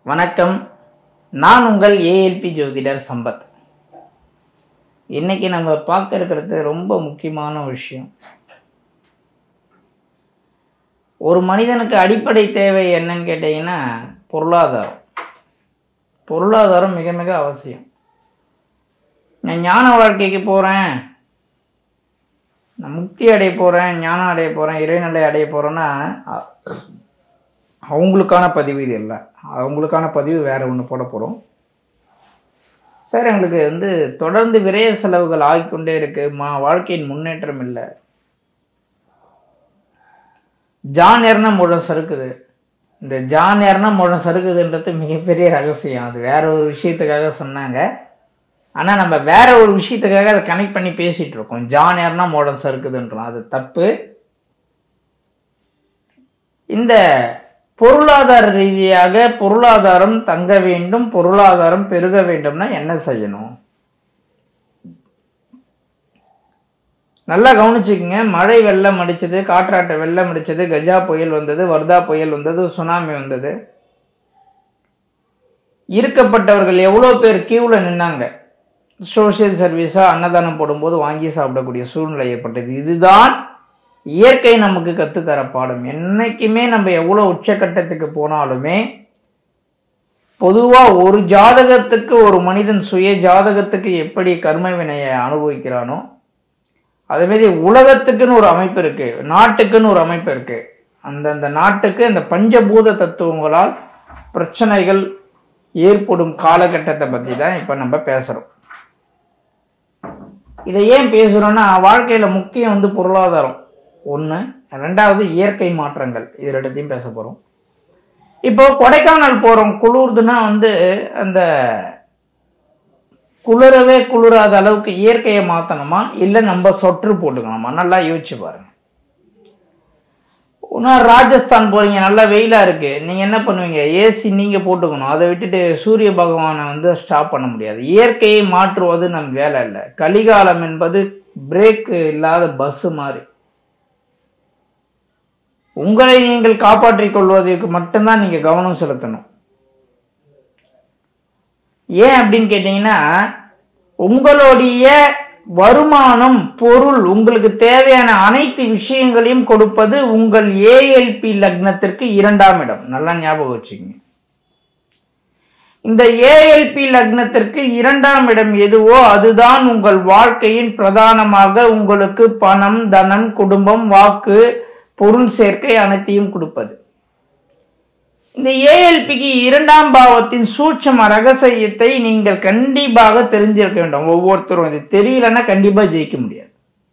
வணக்கம் நான் உங்கள் ஏஎல்பி ஜோதிடர் சம்பத் இன்னைக்கு நம்ம பார்க்க இருக்கிறது ரொம்ப முக்கியமான விஷயம் ஒரு மனிதனுக்கு அடிப்படை தேவை என்னன்னு கேட்டிங்கன்னா பொருளாதாரம் பொருளாதாரம் மிக மிக அவசியம் நான் ஞான வாழ்க்கைக்கு போகிறேன் நான் முக்தி அடைய போகிறேன் ஞானம் அடைய போகிறேன் இறைநிலை அடைய போகிறேன்னா அவங்களுக்கான பதிவு இது இல்லை அவங்களுக்கான பதிவு வேற ஒன்று போட போகிறோம் சார் எங்களுக்கு வந்து தொடர்ந்து விரய செலவுகள் ஆகிக்கொண்டே இருக்கு மா வாழ்க்கையின் முன்னேற்றம் இல்லை ஜான் ஏர்னா முழம் சறுக்குது இந்த ஜான் ஏர்னா முழம் சறுக்குதுன்றது மிகப்பெரிய ரகசியம் அது வேற ஒரு விஷயத்துக்காக சொன்னாங்க ஆனால் நம்ம வேற ஒரு விஷயத்துக்காக அதை கனெக்ட் பண்ணி பேசிட்டு இருக்கோம் ஜான் ஏர்னா முழம் சறுக்குதுன்றோம் அது தப்பு இந்த பொருளாதார ரீதியாக பொருளாதாரம் தங்க வேண்டும் பொருளாதாரம் பெருக வேண்டும்னா என்ன செய்யணும் நல்லா கவனிச்சுக்கங்க மழை வெள்ளம் அடிச்சது காற்றாட்ட வெள்ளம் அடிச்சது கஜா புயல் வந்தது வர்தா புயல் வந்தது சுனாமி வந்தது இருக்கப்பட்டவர்கள் எவ்வளோ பேர் கியூல நின்னாங்க சோசியல் சர்வீஸா அன்னதானம் போடும்போது வாங்கி சாப்பிடக்கூடிய சூழ்நிலை ஏற்பட்டது இதுதான் இயற்கை நமக்கு கற்றுத்தர பாடம் என்னைக்குமே நம்ம எவ்வளோ உச்சக்கட்டத்துக்கு போனாலுமே பொதுவாக ஒரு ஜாதகத்துக்கு ஒரு மனிதன் சுய ஜாதகத்துக்கு எப்படி கர்ம வினையை அனுபவிக்கிறானோ அதேமாரி உலகத்துக்குன்னு ஒரு அமைப்பு இருக்கு நாட்டுக்குன்னு ஒரு அமைப்பு இருக்கு அந்தந்த நாட்டுக்கு அந்த பஞ்சபூத தத்துவங்களால் பிரச்சனைகள் ஏற்படும் காலகட்டத்தை பற்றி தான் இப்போ நம்ம பேசுகிறோம் இதை ஏன் பேசுகிறோன்னா வாழ்க்கையில் முக்கியம் வந்து பொருளாதாரம் ஒன்று ரெண்டாவது இயற்கை மாற்றங்கள் இது ரெண்டுத்தையும் பேச போகிறோம் இப்போ கொடைக்கானல் போகிறோம் குளிர்துன்னா வந்து அந்த குளிரவே குளிராத அளவுக்கு இயற்கையை மாற்றணுமா இல்லை நம்ம சொற்று போட்டுக்கணுமா நல்லா யோசிச்சு பாருங்க இன்னும் ராஜஸ்தான் போறீங்க நல்லா வெயிலாக இருக்கு நீங்கள் என்ன பண்ணுவீங்க ஏசி நீங்கள் போட்டுக்கணும் அதை விட்டுட்டு சூரிய பகவானை வந்து ஸ்டாப் பண்ண முடியாது இயற்கையை மாற்றுவது நம் வேலை இல்லை கலிகாலம் என்பது பிரேக் இல்லாத பஸ் மாதிரி உங்களை நீங்கள் காப்பாற்றிக் கொள்வதற்கு மட்டும்தான் நீங்க கவனம் செலுத்தணும் ஏன் அப்படின்னு கேட்டீங்கன்னா உங்களுடைய வருமானம் பொருள் உங்களுக்கு தேவையான அனைத்து விஷயங்களையும் கொடுப்பது உங்கள் ஏஎல்பி லக்னத்திற்கு இரண்டாம் இடம் நல்லா ஞாபகம் வச்சுக்கோங்க இந்த ஏஎல்பி லக்னத்திற்கு இரண்டாம் இடம் எதுவோ அதுதான் உங்கள் வாழ்க்கையின் பிரதானமாக உங்களுக்கு பணம் தனம் குடும்பம் வாக்கு பொருள் சேர்க்கை அனைத்தையும் கொடுப்பது இந்த ஏஎல்பிக்கு இரண்டாம் பாவத்தின் சூட்சம ரகசியத்தை நீங்கள் கண்டிப்பாக தெரிஞ்சிருக்க வேண்டும் ஒவ்வொருத்தரும் இது தெரியலன்னா கண்டிப்பா ஜெயிக்க முடியாது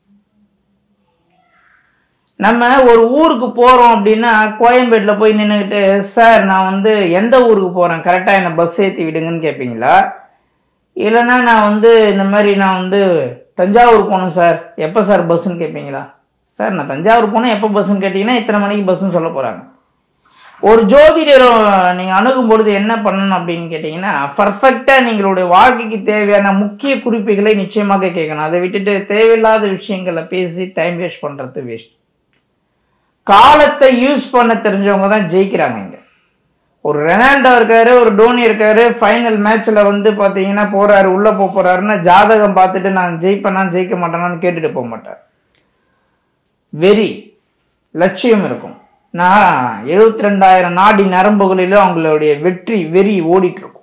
நம்ம ஒரு ஊருக்கு போறோம் அப்படின்னா கோயம்பேட்டில் போய் நின்றுக்கிட்டு சார் நான் வந்து எந்த ஊருக்கு போறேன் கரெக்டா என்ன பஸ் ஏற்றி விடுங்கன்னு கேட்பீங்களா இல்லைன்னா நான் வந்து இந்த மாதிரி நான் வந்து தஞ்சாவூர் போகணும் சார் எப்போ சார் பஸ்ஸுன்னு கேட்பீங்களா சார் நான் தஞ்சாவூர் போனால் எப்போ பஸ்ஸுன்னு கேட்டிங்கன்னா இத்தனை மணிக்கு பஸ்ஸுன்னு சொல்ல போகிறாங்க ஒரு ஜோதிடர் நீங்கள் அணுகும் பொழுது என்ன பண்ணணும் அப்படின்னு கேட்டிங்கன்னா பர்ஃபெக்டாக நீங்களுடைய வாழ்க்கைக்கு தேவையான முக்கிய குறிப்புகளை நிச்சயமாக கேட்கணும் அதை விட்டுட்டு தேவையில்லாத விஷயங்களை பேசி டைம் வேஸ்ட் பண்ணுறது வேஸ்ட் காலத்தை யூஸ் பண்ண தெரிஞ்சவங்க தான் ஜெயிக்கிறாங்க இங்கே ஒரு ரெனால்டோ இருக்காரு ஒரு டோனி இருக்காரு ஃபைனல் மேட்ச்ல வந்து பாத்தீங்கன்னா போறாரு உள்ள போக போறாருன்னா ஜாதகம் பார்த்துட்டு நான் ஜெயிப்பேனா ஜெயிக்க மாட்டேனான்னு கேட்டுட்டு போக மாட்டார் வெறி லட்சியம் இருக்கும் நான் எழுபத்தி ரெண்டாயிரம் நாடி நரம்புகளிலும் அவங்களுடைய வெற்றி வெறி ஓடிட்டு இருக்கும்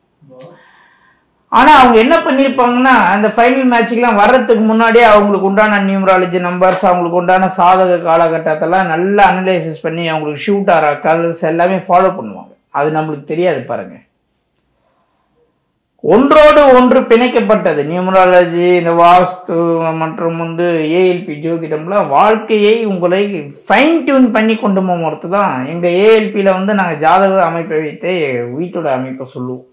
ஆனா அவங்க என்ன பண்ணிருப்பாங்கன்னா அந்த ஃபைனல் மேட்சுக்கெல்லாம் வர்றதுக்கு முன்னாடியே அவங்களுக்கு உண்டான நியூமராலஜி நம்பர்ஸ் அவங்களுக்கு உண்டான சாதக காலகட்டத்தெல்லாம் நல்லா அனலைசிஸ் பண்ணி அவங்களுக்கு ஷூட் ஆகிற கலர்ஸ் எல்லாமே ஃபாலோ பண்ணுவாங்க அது நம்மளுக்கு தெரியாது பாருங்க ஒன்றோடு ஒன்று பிணைக்கப்பட்டது நியூமராலஜி இந்த வாஸ்து மற்றும் வந்து ஏஎல்பி ஜோதிடம்லாம் வாழ்க்கையை உங்களை ஃபைன் டியூன் பண்ணி கொண்டு போகிறது தான் எங்கள் ஏஎல்பியில் வந்து நாங்கள் ஜாதக அமைப்பை வைத்தே வீட்டோட அமைப்பை சொல்லுவோம்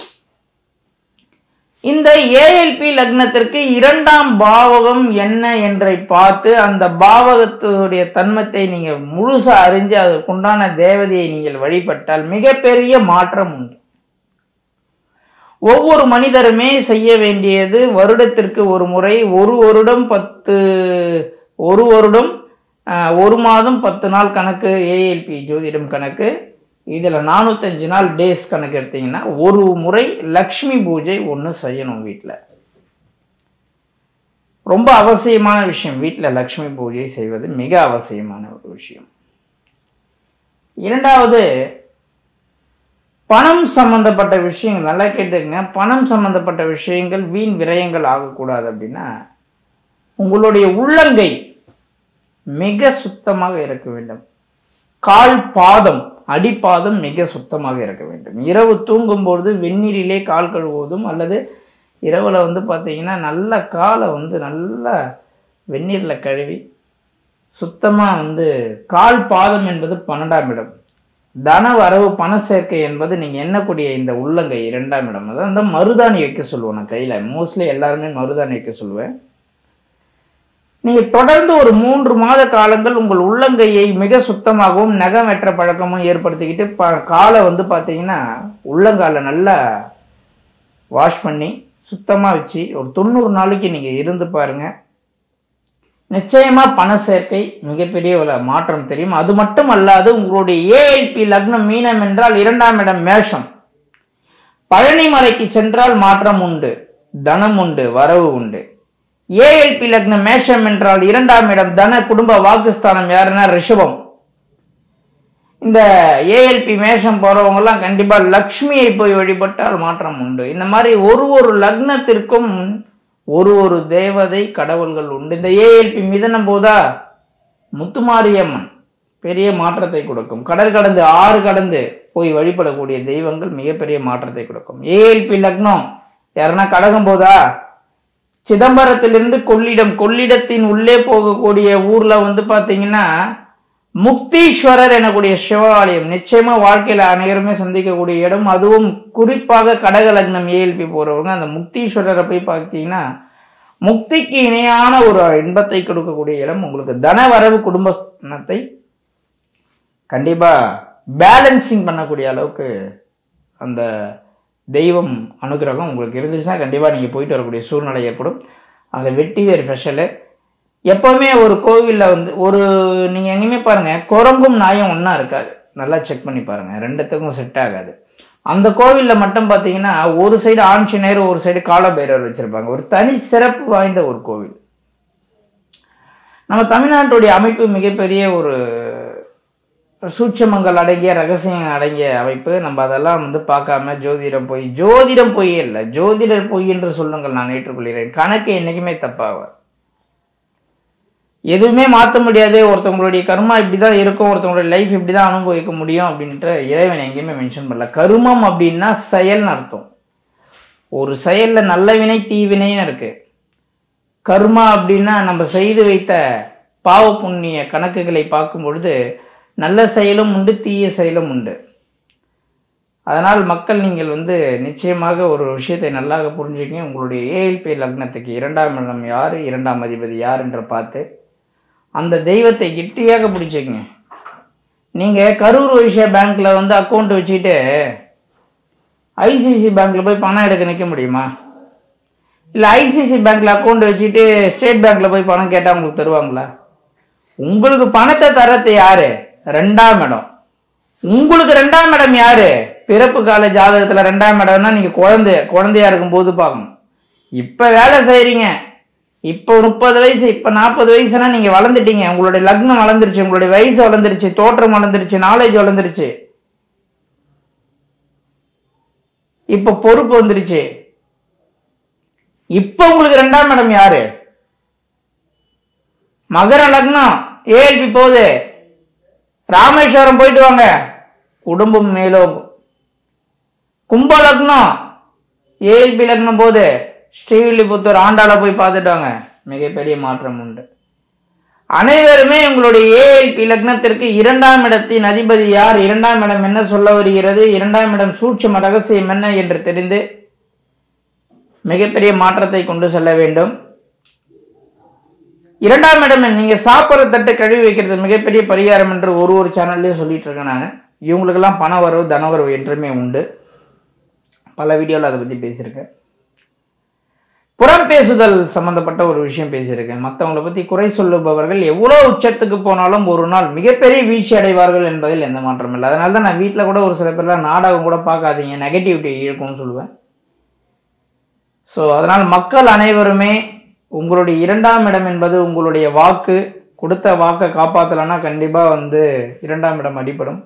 இந்த ஏஎல்பி லக்னத்திற்கு இரண்டாம் பாவகம் என்ன என்றை பார்த்து அந்த பாவகத்துடைய தன்மத்தை நீங்கள் முழுசா அறிஞ்சு அதற்குண்டான தேவதையை நீங்கள் வழிபட்டால் மிகப்பெரிய மாற்றம் உண்டு ஒவ்வொரு மனிதருமே செய்ய வேண்டியது வருடத்திற்கு ஒரு முறை ஒரு வருடம் பத்து ஒரு வருடம் ஆஹ், ஒரு மாதம் பத்து நாள் கணக்கு ஏஎல்பி ஜோதிடம் கணக்கு இதில் நானூற்றஞ்சு நாள் டேஸ் கணக்கு எடுத்தீங்கன்னா ஒரு முறை லக்ஷ்மி பூஜை ஒன்று செய்யணும் வீட்டில் ரொம்ப அவசியமான விஷயம் வீட்டில் லக்ஷ்மி பூஜை செய்வது மிக அவசியமான ஒரு விஷயம் இரண்டாவது பணம் சம்பந்தப்பட்ட விஷயங்கள் நல்லா கேட்டுக்கங்க பணம் சம்பந்தப்பட்ட விஷயங்கள் வீண் விரயங்கள் ஆகக்கூடாது அப்படின்னா உங்களுடைய உள்ளங்கை மிக சுத்தமாக இருக்க வேண்டும் கால் பாதம் அடிப்பாதம் மிக சுத்தமாக இருக்க வேண்டும் இரவு தூங்கும்பொழுது வெந்நீரிலே கால் கழுவுவதும் அல்லது இரவில் வந்து பார்த்தீங்கன்னா நல்ல காலை வந்து நல்லா வெந்நீரில் கழுவி சுத்தமாக வந்து கால் பாதம் என்பது பன்னெண்டாம் இடம் தன வரவு பண சேர்க்கை என்பது நீங்கள் எண்ணக்கூடிய இந்த உள்ளங்கை இரண்டாம் இடம் அதாவது அந்த மருதாணி வைக்க சொல்லுவேன் நான் கையில் மோஸ்ட்லி எல்லாருமே மருதாணி வைக்க சொல்லுவேன் நீங்கள் தொடர்ந்து ஒரு மூன்று மாத காலங்கள் உங்கள் உள்ளங்கையை மிக சுத்தமாகவும் நகம் வெற்ற பழக்கமும் ஏற்படுத்திக்கிட்டு ப காலை வந்து பார்த்தீங்கன்னா உள்ளங்கால நல்லா வாஷ் பண்ணி சுத்தமாக வச்சு ஒரு தொண்ணூறு நாளைக்கு நீங்கள் இருந்து பாருங்க நிச்சயமா பண சேர்க்கை மிகப்பெரிய ஒரு மாற்றம் தெரியும் அது மட்டும் அல்லாது உங்களுடைய ஏஎல்பி லக்னம் மீனம் என்றால் இரண்டாம் இடம் மேஷம் பழனி மலைக்கு சென்றால் மாற்றம் உண்டு தனம் உண்டு வரவு உண்டு ஏஎல்பி லக்னம் மேஷம் என்றால் இரண்டாம் இடம் தன குடும்ப வாக்குஸ்தானம் யாருன்னா ரிஷபம் இந்த ஏஎல்பி மேஷம் போறவங்க எல்லாம் கண்டிப்பா லக்ஷ்மியை போய் வழிபட்டால் மாற்றம் உண்டு இந்த மாதிரி ஒரு ஒரு லக்னத்திற்கும் ஒரு ஒரு தேவதை கடவுள்கள் உண்டு இந்த ஏஎல்பி மிதனம் போதா முத்துமாரியம்மன் பெரிய மாற்றத்தை கொடுக்கும் கடல் கடந்து ஆறு கடந்து போய் வழிபடக்கூடிய தெய்வங்கள் மிகப்பெரிய மாற்றத்தை கொடுக்கும் ஏஎல்பி லக்னம் யாருன்னா கடகம் போதா சிதம்பரத்திலிருந்து கொள்ளிடம் கொள்ளிடத்தின் உள்ளே போகக்கூடிய ஊர்ல வந்து பாத்தீங்கன்னா முக்தீஸ்வரர் எனக்கூடிய சிவாலயம் நிச்சயமா வாழ்க்கையில அனைவருமே சந்திக்கக்கூடிய இடம் அதுவும் குறிப்பாக கடக லக்னம் ஏஎல்பி போறவங்க அந்த முக்தீஸ்வரரை போய் பார்த்தீங்கன்னா முக்திக்கு இணையான ஒரு இன்பத்தை கொடுக்கக்கூடிய இடம் உங்களுக்கு தன வரவு குடும்பத்தை கண்டிப்பா பேலன்சிங் பண்ணக்கூடிய அளவுக்கு அந்த தெய்வம் அனுகிரகம் உங்களுக்கு இருந்துச்சுன்னா கண்டிப்பாக நீங்கள் போயிட்டு வரக்கூடிய சூழ்நிலை ஏற்படும் அங்கே வெட்டி வேறு ஸ்பெஷலு எப்போவுமே ஒரு கோவிலில் வந்து ஒரு நீங்கள் எங்கேயுமே பாருங்கள் குரங்கும் நாயும் ஒன்றா இருக்காது நல்லா செக் பண்ணி பாருங்கள் ரெண்டுத்துக்கும் செட் ஆகாது அந்த கோவிலில் மட்டும் பார்த்தீங்கன்னா ஒரு சைடு ஆஞ்சநேயர் ஒரு சைடு காலபைரவர் வச்சுருப்பாங்க ஒரு தனி சிறப்பு வாய்ந்த ஒரு கோவில் நம்ம தமிழ்நாட்டுடைய அமைப்பு மிகப்பெரிய ஒரு சூட்சமங்கள் அடங்கிய ரகசியம் அடங்கிய அமைப்பு நம்ம அதெல்லாம் வந்து பார்க்காம ஜோதிடம் பொய் ஜோதிடம் பொய் இல்லை ஜோதிடர் பொய் என்று சொல்லுங்கள் நான் ஏற்றுக்கொள்கிறேன் கணக்கு என்னைக்குமே தப்பாக எதுவுமே மாற்ற முடியாது ஒருத்தவங்களுடைய கர்மா இப்படிதான் இருக்கும் ஒருத்தவங்களுடைய லைஃப் இப்படிதான் அனுபவிக்க முடியும் அப்படின்ட்டு இறைவன் எங்கேயுமே மென்ஷன் பண்ணல கருமம் அப்படின்னா செயல்னு அர்த்தம் ஒரு செயல்ல நல்ல வினை தீவினைன்னு இருக்கு கர்மா அப்படின்னா நம்ம செய்து வைத்த பாவ புண்ணிய கணக்குகளை பார்க்கும் பொழுது நல்ல செயலும் உண்டு தீய செயலும் உண்டு அதனால் மக்கள் நீங்கள் வந்து நிச்சயமாக ஒரு விஷயத்தை நல்லாக புரிஞ்சுக்கங்க உங்களுடைய ஏஎல்பி லக்னத்துக்கு இரண்டாம் இடம் யார் இரண்டாம் அதிபதி யார் என்று பார்த்து அந்த தெய்வத்தை கெட்டியாக பிடிச்சிக்கங்க நீங்கள் கரூர் வைசியா பேங்க்கில் வந்து அக்கௌண்ட் வச்சுட்டு ஐசிசி பேங்க்கில் போய் பணம் எடுக்க நிற்க முடியுமா இல்லை ஐசிசி பேங்க்கில் அக்கௌண்ட் வச்சுட்டு ஸ்டேட் பேங்க்கில் போய் பணம் கேட்டால் உங்களுக்கு தருவாங்களா உங்களுக்கு பணத்தை தரது யாரு ரெண்டாம் இடம் உங்களுக்கு ரெண்டாம் இடம் யாரு பிறப்பு கால ஜாதகத்துல ரெண்டாம் இடம்னா நீங்க குழந்தை குழந்தையா இருக்கும் போது பார்க்கணும் இப்ப வேலை செய்றீங்க இப்போ முப்பது வயசு இப்ப நாற்பது வயசுனா நீங்க வளர்ந்துட்டீங்க உங்களுடைய லக்னம் வளர்ந்துருச்சு உங்களுடைய வயசு வளர்ந்துருச்சு தோற்றம் வளர்ந்துருச்சு நாலேஜ் வளர்ந்துருச்சு இப்ப பொறுப்பு வந்துருச்சு இப்ப உங்களுக்கு ரெண்டாம் இடம் யாரு மகர லக்னம் ஏஎல்பி போகுது ராமேஸ்வரம் போயிட்டு வாங்க குடும்பம் மேலோங்கும் கும்ப லக்னம் ஏஎல்பி லக்னம் போது ஸ்ரீவில்லிபுத்தூர் ஆண்டாள போய் பார்த்துட்டு வாங்க மிகப்பெரிய மாற்றம் உண்டு அனைவருமே உங்களுடைய ஏஎல்பி லக்னத்திற்கு இரண்டாம் இடத்தின் அதிபதி யார் இரண்டாம் இடம் என்ன சொல்ல வருகிறது இரண்டாம் இடம் சூட்சம ரகசியம் என்ன என்று தெரிந்து மிகப்பெரிய மாற்றத்தை கொண்டு செல்ல வேண்டும் இரண்டாம் இடம் நீங்க சாப்பிட்ற தட்டை கழுவி வைக்கிறது மிகப்பெரிய பரிகாரம் என்று ஒரு ஒரு சேனல்லையும் சொல்லிட்டு இருக்கேன் நான் இவங்களுக்கெல்லாம் பண வரவு தனவரவு என்றுமே உண்டு பல வீடியோவில் அதை பற்றி பேசியிருக்கேன் புறம் பேசுதல் சம்பந்தப்பட்ட ஒரு விஷயம் பேசியிருக்கேன் மற்றவங்களை பற்றி குறை சொல்லுபவர்கள் எவ்வளோ உச்சத்துக்கு போனாலும் ஒரு நாள் மிகப்பெரிய வீழ்ச்சி அடைவார்கள் என்பதில் எந்த மாற்றமும் இல்லை அதனால தான் நான் வீட்டில் கூட ஒரு சில பேர்லாம் நாடகம் கூட பார்க்காதீங்க நெகட்டிவிட்டி இருக்கும்னு சொல்லுவேன் ஸோ அதனால் மக்கள் அனைவருமே உங்களுடைய இரண்டாம் இடம் என்பது உங்களுடைய வாக்கு கொடுத்த வாக்கை காப்பாற்றலைன்னா கண்டிப்பாக வந்து இரண்டாம் இடம் அடிபடும்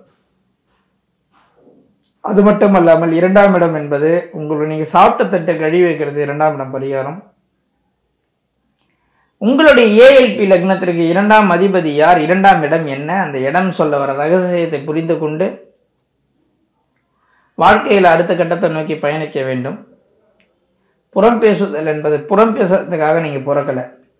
அது மட்டும் அல்லாமல் இரண்டாம் இடம் என்பது உங்களுடைய நீங்கள் சாப்பிட்ட தட்டை கழுவி வைக்கிறது இரண்டாம் இடம் பரிகாரம் உங்களுடைய ஏஎல்பி லக்னத்திற்கு இரண்டாம் அதிபதி யார் இரண்டாம் இடம் என்ன அந்த இடம் சொல்ல வர ரகசியத்தை புரிந்து கொண்டு வாழ்க்கையில் அடுத்த கட்டத்தை நோக்கி பயணிக்க வேண்டும் புறம் பேசுதல் என்பது புறம் பேசுறதுக்காக நீங்க பிறக்கல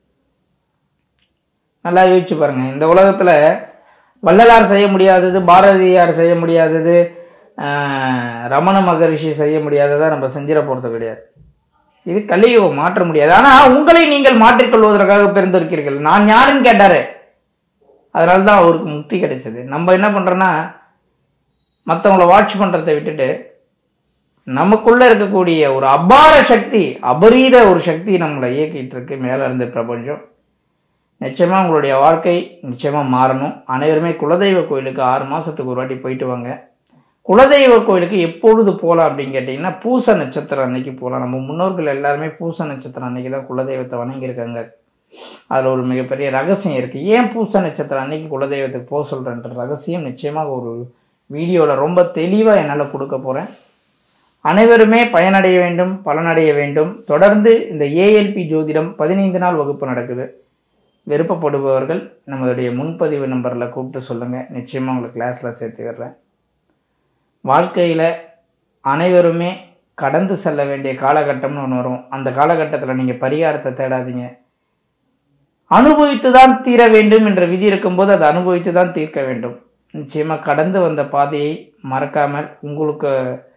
நல்லா யோசிச்சு பாருங்க இந்த உலகத்துல வள்ளலார் செய்ய முடியாதது பாரதியார் செய்ய முடியாதது ஆஹ், ரமண மகரிஷி செய்ய முடியாததை நம்ம செஞ்சிட போறது கிடையாது இது கலியுகம் மாற்ற முடியாது ஆனா உங்களை நீங்கள் மாற்றிக்கொள்வதற்காக பிறந்திருக்கிறீர்கள் நான் யாருன்னு கேட்டாரு அதனால தான் அவருக்கு முக்தி கிடைச்சது நம்ம என்ன பண்றோம்னா மற்றவங்கள வாட்ச் பண்றதை விட்டுட்டு நமக்குள்ள இருக்கக்கூடிய ஒரு அபார சக்தி அபரீத ஒரு சக்தி நம்மளை இயக்கிட்டு இருக்கு மேல இருந்து பிரபஞ்சம் நிச்சயமா உங்களுடைய வாழ்க்கை நிச்சயமா மாறணும் அனைவருமே குலதெய்வ கோயிலுக்கு ஆறு மாசத்துக்கு ஒரு வாட்டி போயிட்டு வாங்க குலதெய்வ கோயிலுக்கு எப்பொழுது போகலாம் அப்படின்னு கேட்டிங்கன்னா பூச நட்சத்திரம் அன்னைக்கு போகலாம் நம்ம முன்னோர்கள் எல்லாருமே பூச நட்சத்திரம் அன்னைக்கு தான் குலதெய்வத்தை வணங்கியிருக்காங்க அதில் ஒரு மிகப்பெரிய ரகசியம் இருக்குது ஏன் பூச நட்சத்திரம் அன்னைக்கு குலதெய்வத்துக்கு போக சொல்கிறேன்ற ரகசியம் நிச்சயமாக ஒரு வீடியோவில் ரொம்ப தெளிவாக என்னால் கொடுக்க போகிறேன் அனைவருமே பயனடைய வேண்டும் பலனடைய வேண்டும் தொடர்ந்து இந்த ஏஎல்பி ஜோதிடம் பதினைந்து நாள் வகுப்பு நடக்குது விருப்பப்படுபவர்கள் நம்மளுடைய முன்பதிவு நம்பரில் கூப்பிட்டு சொல்லுங்கள் நிச்சயமாக உங்களுக்கு கிளாஸில் சேர்த்துக்கிறேன் வாழ்க்கையில் அனைவருமே கடந்து செல்ல வேண்டிய காலகட்டம்னு ஒன்று வரும் அந்த காலகட்டத்தில் நீங்கள் பரிகாரத்தை தேடாதீங்க அனுபவித்து தான் தீர வேண்டும் என்ற விதி இருக்கும்போது அதை அனுபவித்து தான் தீர்க்க வேண்டும் நிச்சயமாக கடந்து வந்த பாதையை மறக்காமல் உங்களுக்கு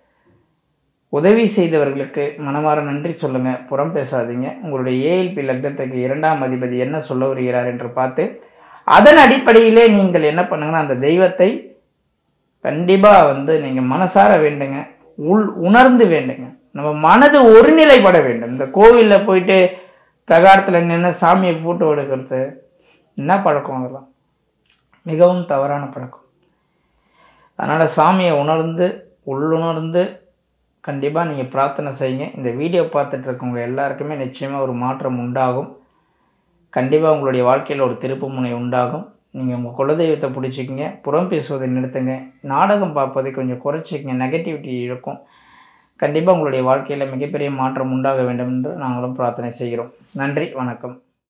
உதவி செய்தவர்களுக்கு மனமார நன்றி சொல்லுங்க புறம் பேசாதீங்க உங்களுடைய ஏஎல்பி லக்னத்துக்கு இரண்டாம் அதிபதி என்ன சொல்ல வருகிறார் என்று பார்த்து அதன் அடிப்படையிலே நீங்கள் என்ன பண்ணுங்கன்னா அந்த தெய்வத்தை கண்டிப்பா வந்து நீங்க மனசார வேண்டுங்க உள் உணர்ந்து வேண்டுங்க நம்ம மனது ஒருநிலைப்பட வேண்டும் இந்த கோவில்ல போயிட்டு பிரகாரத்துல நின்று சாமியை போட்டோ எடுக்கிறது என்ன பழக்கம் அதெல்லாம் மிகவும் தவறான பழக்கம் அதனால சாமியை உணர்ந்து உள்ளுணர்ந்து கண்டிப்பாக நீங்கள் பிரார்த்தனை செய்யுங்க இந்த வீடியோ பார்த்துட்டு இருக்கவங்க எல்லாருக்குமே நிச்சயமாக ஒரு மாற்றம் உண்டாகும் கண்டிப்பாக உங்களுடைய வாழ்க்கையில் ஒரு திருப்பு முனை உண்டாகும் நீங்கள் உங்கள் குலதெய்வத்தை பிடிச்சிக்கிங்க புறம் பேசுவதை நிறுத்துங்க நாடகம் பார்ப்பதை கொஞ்சம் குறைச்சிக்கங்க நெகட்டிவிட்டி இருக்கும் கண்டிப்பாக உங்களுடைய வாழ்க்கையில் மிகப்பெரிய மாற்றம் உண்டாக வேண்டும் என்று நாங்களும் பிரார்த்தனை செய்கிறோம் நன்றி வணக்கம்